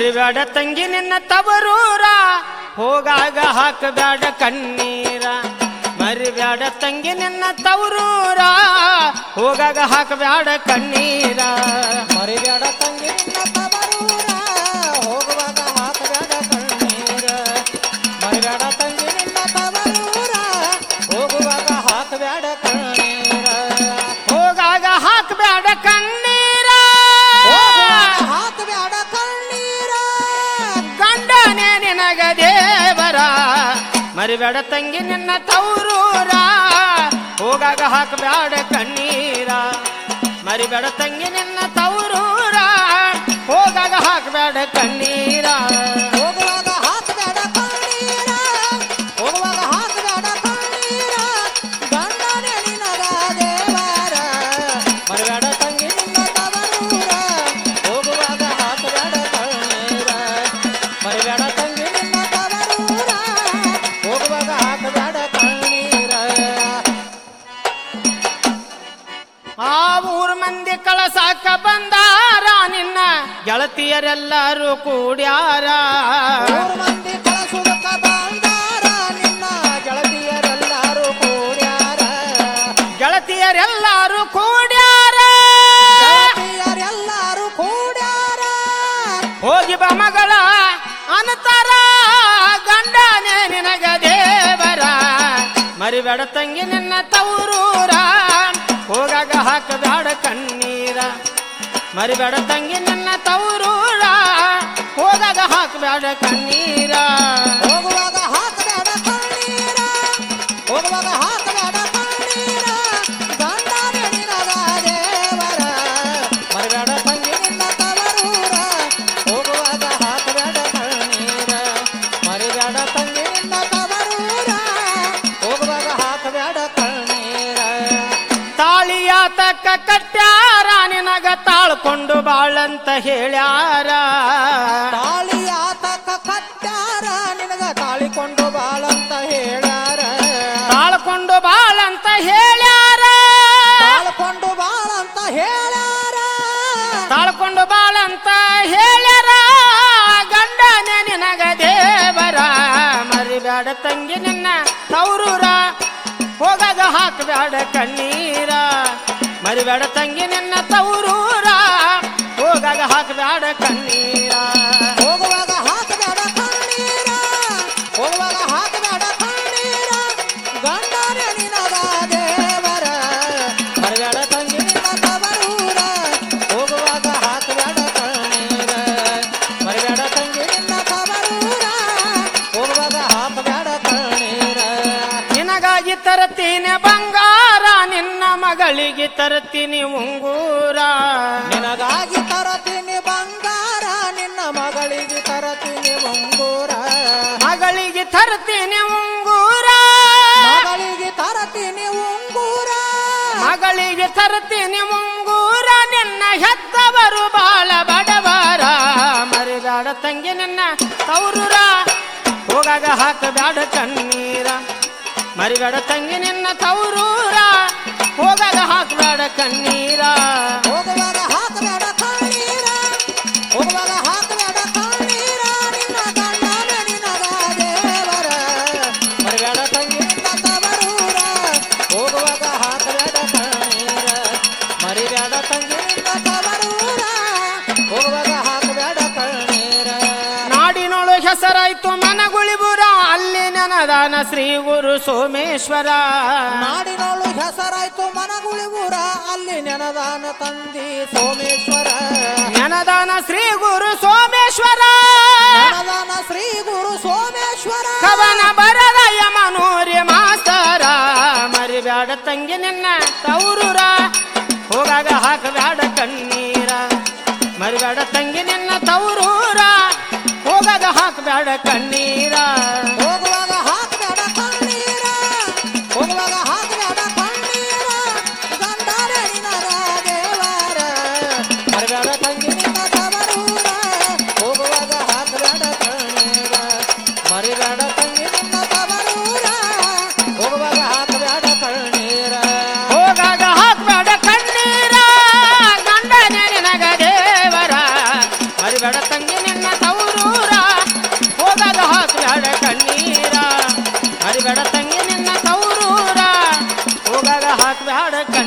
ಮರಿಬೇಡ ತಂಗಿ ನಿನ್ನ ತವರೂರ ಹೋಗಾಗ ಹಾಕಬೇಡ ಕಣ್ಣೀರ ಮರಿಬೇಡ ತಂಗಿ ನಿನ್ನ ತವರೂರ ಹೋಗಾಗ ಹಾಕಬೇಡ ಕಣ್ಣೀರ ಮರಿಬೇಡ ತಂಗಿ ನಿನ್ನ ತವರೂರ ಹೋಗುವಾಗ ಹಾಕಬೇಡ ಕಣ್ಣೀರ ಮರಿಬೇಡ ತಂಗಿ ನಿನ್ನ ತವರೂರ ಹೋಗುವಾಗ ಹಾಕಬೇಡ ಕಣ್ಣೀರ ಹೋಗಾಗ ಹಾಕಬೇಡ ಕಣ್ಣೀರ ಹೋಗುವಾಗ ಹಾಕಬೇಡ ಕಣ್ಣೀರ ಗಂಡನೇ ನಿನಗ ದೇವರ ಮರಿಬೇಡ ತಂಗಿ ನಿನ್ನ ತವರೂರ ಹೋಗಾಗ ಹಾಕಬೇಡ ಕಣ್ಣೀರ ಮರಿಬೇಡ ತಂಗಿ ನಿನ್ನ ತವರೂರ ಹೋಗಾಗ ಹಾಕಬೇಡ ಕಣ್ಣೀರ ಹೋಗುವಾಗ ಹಾಕಬೇಡ ಕಣ್ಣೀರ ಹೋಗುವಾಗ ಹಾಕಬೇಡ ಕಣ್ಣೀರ ಗಂಡನೇ ನಿನಗ ದೇವರ ಮರಿಬೇಡ ತಂಗಿ ನಿನ್ನ ತವರೂರ ಹೋಗುವಾಗ ಹಾಕಬೇಡ ಕಣ್ಣೀರ ಮರಿಬೇಡ ತಂಗಿ ನಿನ್ನ ತವರೂರ ಹೋಗುವಾಗ ಹಾಕಬೇಡ ಕಣ್ಣೀರ ಆ ಊರ್ ಮಂದಿ ಕಳಸಾಕ ಬಂದಾರ ನಿನ್ನ ಗೆಳತಿಯರೆಲ್ಲರೂ ಕೂಡ್ಯಾರ ಮೂರು ಮಂದಿ ಕಳಸುವುದಕ್ಕ ಬಂದಾರ ನಿನ್ನ ಗೆಳತಿಯರೆಲ್ಲರೂ ಕೂಡ್ಯಾರ ಗೆಳತಿಯರೆಲ್ಲರೂ ಕೂಡ್ಯಾರ ಗೆಳತಿಯರೆಲ್ಲರೂ ಕೂಡ್ಯಾರ ಹೋಗಿ ಬಾ ಮಗಳ ಅನತರ ಗಂಡನೇ ನಿನಗ ದೇವರ ಮರಿಬೇಡ ತಂಗಿ ನಿನ್ನ ತವರೂರ ಹೋಗಾಗ ಹಾಕಬೇಡ ಕಣ್ಣೀರ ಮರಿಬೇಡ ತಂಗಿ ನಿನ್ನ ತವರೂರ ಹೋಗಾಗ ಹಾಕಬೇಡ ಕಣ್ಣೀರ ಹೋಗುವಾಗ ಹಾಕಬೇಡ ಕಣ್ಣೀರ ಹೋಗುವಾಗ ಹಾಕಬೇಡ ಕಣ್ಣೀರ ಗಂಡನೇ ನಿನಗ ದೇವರ ಮರಿಬೇಡ ತಂಗಿ ನಿನ್ನ ತವರೂರ ಹೋಗುವಾಗ ಹಾಕಬೇಡ ಕಣ್ಣೀರ ಮರಿಬೇಡ ತಂಗಿ ನಿನ್ನ ತವರೂರ ಹೋಗುವಾಗ ಹಾಕಬೇಡ ಕಣ್ಣೀರ ತಾಳಿಯ ತಕ್ಕ ಕಟ್ಟ್ಯಾರ ನಿನಗ ತಾಳ್ಕೊಂಡು ಬಾಳಂತ ಹೇಳ್ಯಾರ ತಾಳಿಯ ತಕ್ಕ ಕಟ್ಟಾರ ನಿನಗ ತಾಳಿಕೊಂಡು ಬಾಳಂತ ಹೇಳ್ಯಾರ ತಾಳ್ಕೊಂಡು ಬಾಳಂತ ಹೇಳ್ಯಾರ ತಾಳ್ಕೊಂಡು ಬಾಳಂತ ಹೇಳ್ಯಾರ ತಾಳ್ಕೊಂಡು ಬಾಳಂತ ಹೇಳ್ಯಾರ ಗಂಡನೇ ನಿನಗ ದೇವರ ಮರಿಬೇಡ ತಂಗಿ ನಿನ್ನ ತವರೂರ ಹೋಗಾಗ ಹಾಕಬೇಡ ಕಣ್ಣೀರ ಮರಿಬೇಡ ತಂಗಿ ನಿನ್ನ ತವರೂರ ಹೋಗಾಗ ಹಾಕಬೇಡ ಕಣ್ಣೀರ ಹೋಗುವಾಗ ಹಾಕಬೇಡ ಕಣ್ಣೀರ ಹೋಗುವಾಗ ಹಾಕಬೇಡ ಕಣ್ಣೀರ ಗಂಡನೇ ನಿನಗ ದೇವರ ಮರಬೇಡ ತಂಗಿ ನಿನ್ನ ತವರೂರ ಹೋಗುವಾಗ ಹಾಕಬೇಡ ಕಣ್ಣೀರ ಮರಬೇಡ ತಂಗಿ ನಿನ್ನ ತವರೂರ ಹೋಗುವಾಗ ಹಾಕಬೇಡ ಕಣ್ಣೀರ ನಿನಗಾಗಿ ತರ್ತೀನಿ ಬಂಗಾರ ನಿನ್ನ ಮಗಳಿಗೆ ತರ್ತೀನಿ ಉಂಗೂರ ನಿನಗಾಗಿ ತರತೀನಿ ಬಂಗಾರ ನಿನ್ನ ಮಗಳಿಗೆ ತರತೀನಿ ಉಂಗೂರ ಮಗಳಿಗೆ ತರ್ತೀನಿ ಉಂಗೂರ ಮಗಳಿಗೆ ತರತೀನಿ ಉಂಗೂರ ಮಗಳಿಗೆ ತರ್ತೀನಿ ಉಂಗೂರ ನಿನ್ನ ಹೆತ್ತವರು ಬಾಳ ಬಡವರ ಮರಿಬೇಡ ತಂಗಿ ನಿನ್ನ ತವರೂರ ಹೋಗಾಗ ಹಾಕಬೇಡ ಕಣ್ಣೀರ ಮರಿಬೇಡ ತಂಗಿ ನಿನ್ನ ತವರೂರ ಹೋಗಾಗ ಹಾಕಬೇಡ ಕಣ್ಣೀರ ಹೋಗುವಾಗ ಹಾಕಬೇಡ ಕಣ್ಣೀರ ಹೋಗುವಾಗ ಹಾಕಬೇಡ ಕಣ್ಣೀರ ನಿನ್ನ ಗಂಡನ ನಿನಗ ದೇವರ ಮರಬೇಡ ತಂಗಿ ನಿನ್ನ ತವರೂರ ಹೋಗುವಾಗ ಹಾಕಬೇಡ ಕಣ್ಣೀರ ಮರಿಬೇಡ ತಂಗಿ ನಿನ್ನ ತವರೂರ ಹೋಗುವಾಗ ಹಾಕಬೇಡ ಕಣ್ಣೀರ ನಾಡಿನೊಳು ಹೆಸರಾಯ್ತು ಮನಗುಳಿಬುರ ಅಲ್ಲಿ ನನದಾನ ಶ್ರೀ ಗುರು ಸೋಮೇಶ್ವರ ನಾಡಿನೋಳು ಹೆಸರಾಯ್ತು ಮನಗುಳಿಬೂರ ಅಲ್ಲಿ ನೆನದಾನ ತಂದಿ ಸೋಮೇಶ್ವರ ನೆನದಾನ ಶ್ರೀ ಗುರು ಸೋಮೇಶ್ವರ ನೆನದಾನ ಶ್ರೀ ಗುರು ಸೋಮೇಶ್ವರ ಕವನ ಬರದ ಯಮನೂರಿ ಮಾಸ್ತರ ಮರಿಬ್ಯಾಡ ತಂಗಿ ನಿನ್ನ ತವರೂರ ಹೋಗಾಗ ಹಾಕಬ್ಯಾಡ ಕಣ್ಣೀರ ಮರಿಬ್ಯಾಡ ತಂಗಿ ನಿನ್ನ ತವರೂರ ಹೋಗಾಗ ಹಾಕಬ್ಯಾಡ ಕಣ್ಣೀರ ಹೋಗುವಾಗ ಹಾಕಬೇಡ ಕಣ್ಣೀರ ಹೋಗುವಾಗ ಹಾಕಬೇಡ ಕಣ್ಣೀರ ಗಂಡನೇ ನಿನಗ ದೇವರ ಮರಬೇಡ ತಂಗಿ ನಿನ್ನ ತವರೂರ ಹೋಗುವಾಗ ಹಾಕಬೇಡ ಕಣ್ಣೀರ ಮರಿಬೇಡ ತಂಗಿ ನಿನ್ನ ತವರೂರ ಹೋಗುವಾಗ ಹಾಕಬೇಡ ಕಣ್ಣೀರ ಹೋಗಾಗ ಹಾಕ್ಬೇಡ ಕಣ್ಣೀರ ಗಂಡನೇ ನಿನಗ ದೇವರ ಮರಿಬೇಡ ತಂಗಿ ನಿನ್ನ ತವರು ಮರಿಬ್ಯಾಡ ಕಣ್ಣೀರ